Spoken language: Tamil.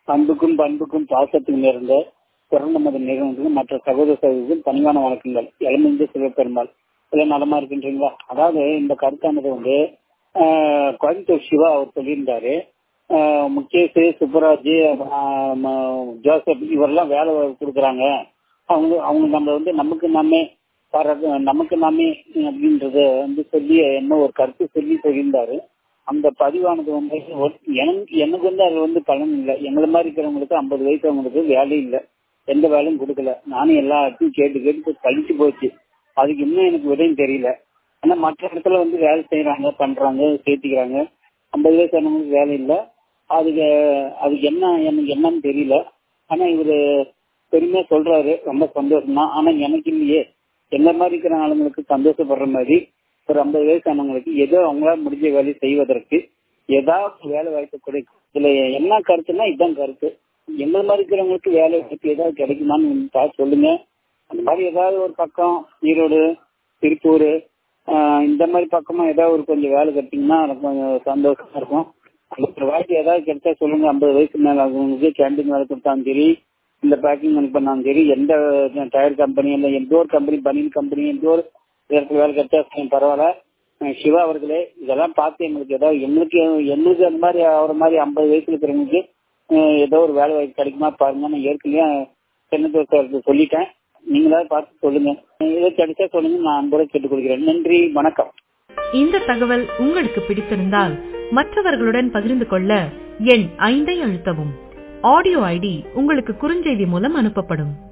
அன்புக்கும் பண்புக்கும் பாசத்துக்கும் நேர்ந்த குரல் நமது நிறுவனத்துக்கும் மற்ற சகோதர சகோதரிக்கும் பணிவான வணக்கங்கள் இளமிந்து சிவபெருமாள் எல்லாம் நலமா இருக்கின்றீங்களா அதாவது இந்த கருத்தானது வந்து ஆஹ், கோயம்புத்தூர் சிவா அவர் சொல்லியிருந்தாரு ஆஹ், முகேஷ் சுப்பராஜ் ஆஹ், ம- ஜோசப் இவரெல்லாம் வேலை கொடுக்குறாங்க அவங்க அவங்க நம்ம வந்து நமக்கு நாமே பாராட்டு நமக்கு நாமே அப்படின்றத வந்து சொல்லி என்ன ஒரு கருத்து சொல்லி சொல்லியிருந்தாரு அந்த பதிவானது வந்து ஒரு- எனக்கு எனக்கு வந்து அது வந்து பலன் இல்லை எங்களை மாதிரி இருக்கிறவங்களுக்கு ஐம்பது வயசு அவங்களுக்கு வேலை இல்லை எந்த வேலையும் கொடுக்கல நானும் எல்லா இடத்தையும் கேட்டு கேட்டு கழிச்சு போச்சு அதுக்கு இன்னும் எனக்கு விடையும் தெரியல ஆனா மற்ற இடத்துல வந்து வேலை செய்யறாங்க பண்றாங்க சேர்த்திக்கிறாங்க ஐம்பது வயசு ஆனவங்களுக்கு வேலை இல்லை அதுக்கு அதுக்கு என்ன எனக்கு என்னன்னு தெரியல ஆனா இவரு பெருமையா சொல்றாரு ரொம்ப சந்தோஷம் தான் ஆனா எனக்கு இல்லையே என்ன மாதிரி இருக்கிற ஆளுங்களுக்கு சந்தோஷப்படுற மாதிரி ஒரு ஐம்பது வயசு ஆனவங்களுக்கு ஏதோ அவங்களால முடிஞ்ச வேலையை செய்வதற்கு ஏதாவது வேலை வாய்ப்பு கிடைக்கும் இதுல என்ன கருத்துன்னா இதுதான் கருத்து எங்களை மாதிரி இருக்கிறவங்களுக்கு வேலை வாய்ப்பு ஏதாவது கிடைக்குமான்னு பார்த்து சொல்லுங்க அந்த மாதிரி ஏதாவது ஒரு பக்கம் ஈரோடு திருப்பூர் ஆஹ் இந்த மாதிரி பக்கமா ஏதாவது ஒரு கொஞ்சம் வேலை கிடைச்சிங்கன்னா எனக்கு கொஞ்சம் சந்தோஷமா இருக்கும் அந்த ஒரு வாய்ப்பு ஏதாவது கிடைச்சா சொல்லுங்க ஐம்பது வயசு மேல ஆகுறவங்களுக்கு கேண்டீன் வேலை கொடுத்தாலும் சரி இந்த பேக்கிங் வேலை பண்ணாலும் சரி எந்த டயர் கம்பெனி இல்லை எந்த ஒரு கம்பெனி பனியன் கம்பெனி எந்த ஒரு இடத்துல வேலை கிடைச்சா கொஞ்சம் பரவாயில்ல அஹ் சிவா அவர்களே இதெல்லாம் பார்த்து எங்களுக்கு ஏதாவது எங்களுக்கு எங்களுக்கு அந்த மாதிரி அவர மாதிரி ஐம்பது வயசுல இருக்கிறவங்களுக்கு அஹ் ஏதோ ஒரு வேலை வாய்ப்பு கிடைக்குமா பாருங்க நான் ஏற்கனவே சென்னத்தோர் சொல்லிட்டேன் நீங்களாவது பார்த்து சொல்லுங்க ஏதோ கிடைச்சா சொல்லுங்க நான் அன்போட கேட்டுக்கொள்கிறேன் நன்றி வணக்கம் இந்த தகவல் உங்களுக்கு பிடித்திருந்தால் மற்றவர்களுடன் பகிர்ந்து கொள்ள எண் ஐந்தை அழுத்தவும் ஆடியோ ஐடி உங்களுக்கு குறுஞ்செய்தி மூலம் அனுப்பப்படும்